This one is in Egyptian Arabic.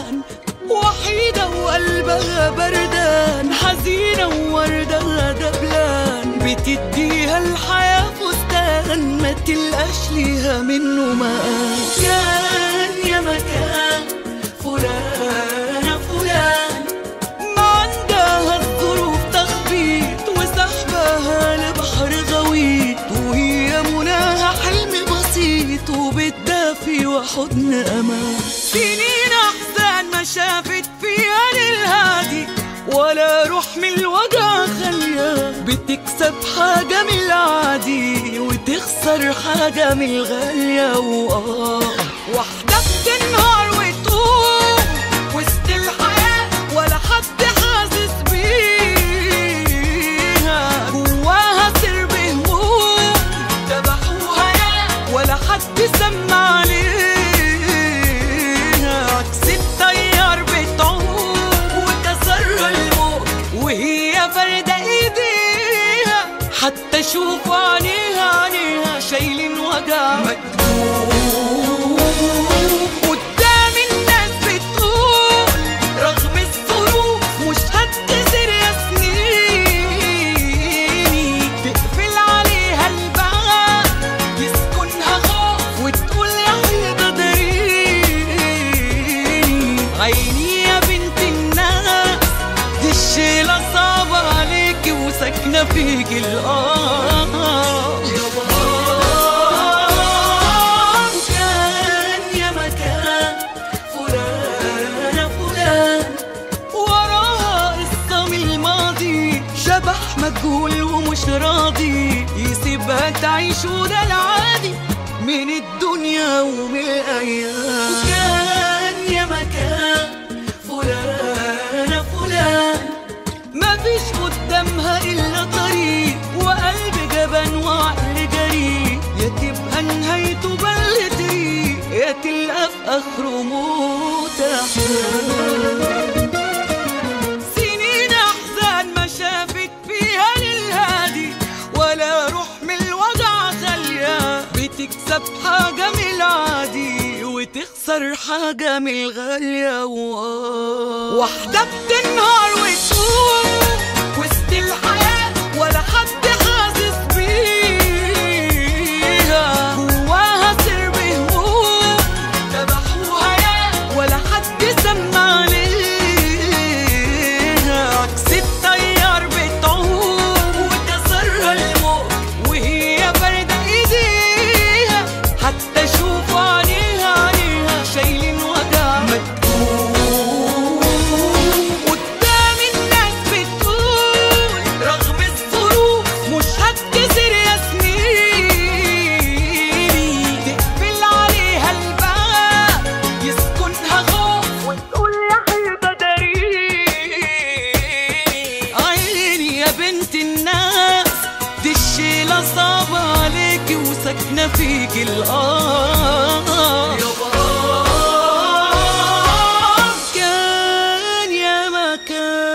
زمان وحيدة وقلبها بردان حزينة ووردها دبلان بتديها الحياة فستان ما تلقاش ليها منه مقام كان يا مكان فلانة فلان ما عندها الظروف تخبيط وسحبها لبحر غويط وهي مناها حلم بسيط وبتدافي وحضن امان سنين احزان ما شافت فيها للهادي ولا روح من الوجع خليها بتكسب حاجة من العادي وتخسر حاجة من الغالية وآه واحدة بتنهار وتقوم وسط الحياة ولا حد حاسس بيها جواها سر بهموم ذبحوها يا ولا حد سمع عليها عكس التيار بتعوم وكسرها الموج وهي فردة ايديها حتى شوف عينيها عينيها شايلين وجع مكتوب قدام الناس بتقول رغم الظروف مش هتكسر يا سنيني تقفل عليها الباب يسكنها خوف وتقول يا حيطة داريني عيني يا بنت الناس دي الشيلة صعبة عليكي وساكنة فيكي الآه كان يا مكان فلانة فلان وراها قصة من الماضي شبح مجهول ومش راضي يسيبها تعيش وده العادي من الدنيا ومن الأيام كان يا مكان فلانة فلان مفيش قدامها إلا طريق وقلب جبان وعقل جريء يا تبقى نهايته بلدي يا تلقى في آخره موت أحزان سنين أحزان ما شافت فيها للهادي ولا روح من الوجع خالية بتكسب حاجة من العادي وتخسر حاجة من الغالية وآه. واحدة بتنهار وتقوم وسط الحياة ولا حد حاسس بيها جواها سر بهموم ذبحوها يا ولا حد سمع عليها عكس التيار بتعوم وكسرها الموج وهي فردة ايديها حتى شوفوا عليها عليها شايلين وجع مكتوب قدام الناس بتقول رغم الظروف مش هتكسر يا سنيني تقفل عليها الباب يسكنها خوف وتقول يا حيطة داريني عيني يا بنت الناس دي الشيلة صعبة عليكي وساكنة فيكي الآه كان يا مكان